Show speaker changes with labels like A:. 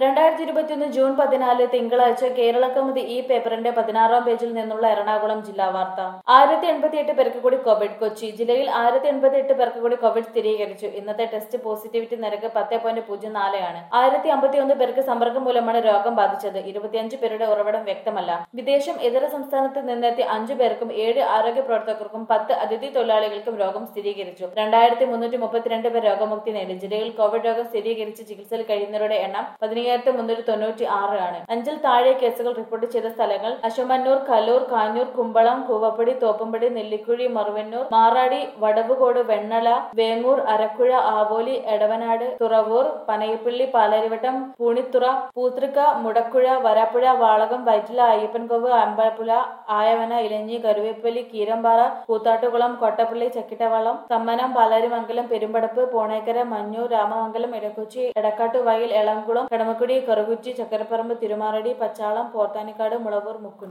A: രണ്ടായിരത്തി ഇരുപത്തിയൊന്ന് ജൂൺ പതിനാല് തിങ്കളാഴ്ച കേരള കൗമുദി ഈ പേപ്പറിന്റെ പതിനാറാം പേജിൽ നിന്നുള്ള എറണാകുളം ജില്ലാ വാർത്ത ആയിരത്തി എൺപത്തിയെട്ട് പേർക്ക് കൂടി കോവിഡ് കൊച്ചി ജില്ലയിൽ ആയിരത്തി എൺപത്തിയെട്ട് പേർക്ക് കൂടി കോവിഡ് സ്ഥിരീകരിച്ചു ഇന്നത്തെ ടെസ്റ്റ് പോസിറ്റിവിറ്റി നിരക്ക് പത്ത് പോയിന്റ് പൂജ്യം നാല് ആണ് ആയിരത്തി അമ്പത്തിയൊന്ന് പേർക്ക് സമ്പർക്കം മൂലമാണ് രോഗം ബാധിച്ചത് ഇരുപത്തിയഞ്ച് പേരുടെ ഉറവിടം വ്യക്തമല്ല വിദേശം ഇതര സംസ്ഥാനത്ത് നിന്നെത്തിയ അഞ്ചു പേർക്കും ഏഴ് ആരോഗ്യ പ്രവർത്തകർക്കും പത്ത് അതിഥി തൊഴിലാളികൾക്കും രോഗം സ്ഥിരീകരിച്ചു രണ്ടായിരത്തി മുന്നൂറ്റി മുപ്പത്തിരണ്ട് പേർ രോഗമുക്തി നേടി ജില്ലയിൽ കോവിഡ് രോഗം സ്ഥിരീകരിച്ച് ചികിത്സയിൽ കഴിയുന്നവരുടെ എണ്ണം പതിനയ്യായിരത്തി മുന്നൂറ്റി തൊണ്ണൂറ്റി ആറ് ആണ് അഞ്ചിൽ താഴെ കേസുകൾ റിപ്പോർട്ട് ചെയ്ത സ്ഥലങ്ങൾ അശമന്നൂർ കലൂർ കാഞ്ഞൂർ കുമ്പളം കൂവപ്പടി തോപ്പുംപടി നെല്ലിക്കുഴി മറുവന്നൂർ മാറാടി വടവുകോട് വെണ്ണല വേങ്ങൂർ അരക്കുഴ ആവോലി എടവനാട് തുറവൂർ പനയപ്പള്ളി പാലാരിവട്ടം പൂണിത്തുറ പൂത്തൃക്ക മുടക്കുഴ വരാപ്പുഴ വാളകം വൈറ്റില അയ്യപ്പൻകോവ് അമ്പലപ്പുഴ ആയവന ഇലഞ്ഞി കരുവേപ്പലി കീരമ്പാറ കൂത്താട്ടുകുളം കൊട്ടപ്പള്ളി ചക്കിട്ടവളം സമ്മനം പാലാരിമംഗലം പെരുമ്പടപ്പ് പോണേക്കര മഞ്ഞൂർ രാമമംഗലം ഇടക്കൊച്ചി എടക്കാട്ടുവയൽ എളംകുളം കടമക്കുടി കറുകുറ്റി ചക്കരപ്പറമ്പ് തിരുമാറടി പച്ചാളം പോർത്താനിക്കാട് മുളവൂർ മുക്കുണ്ട്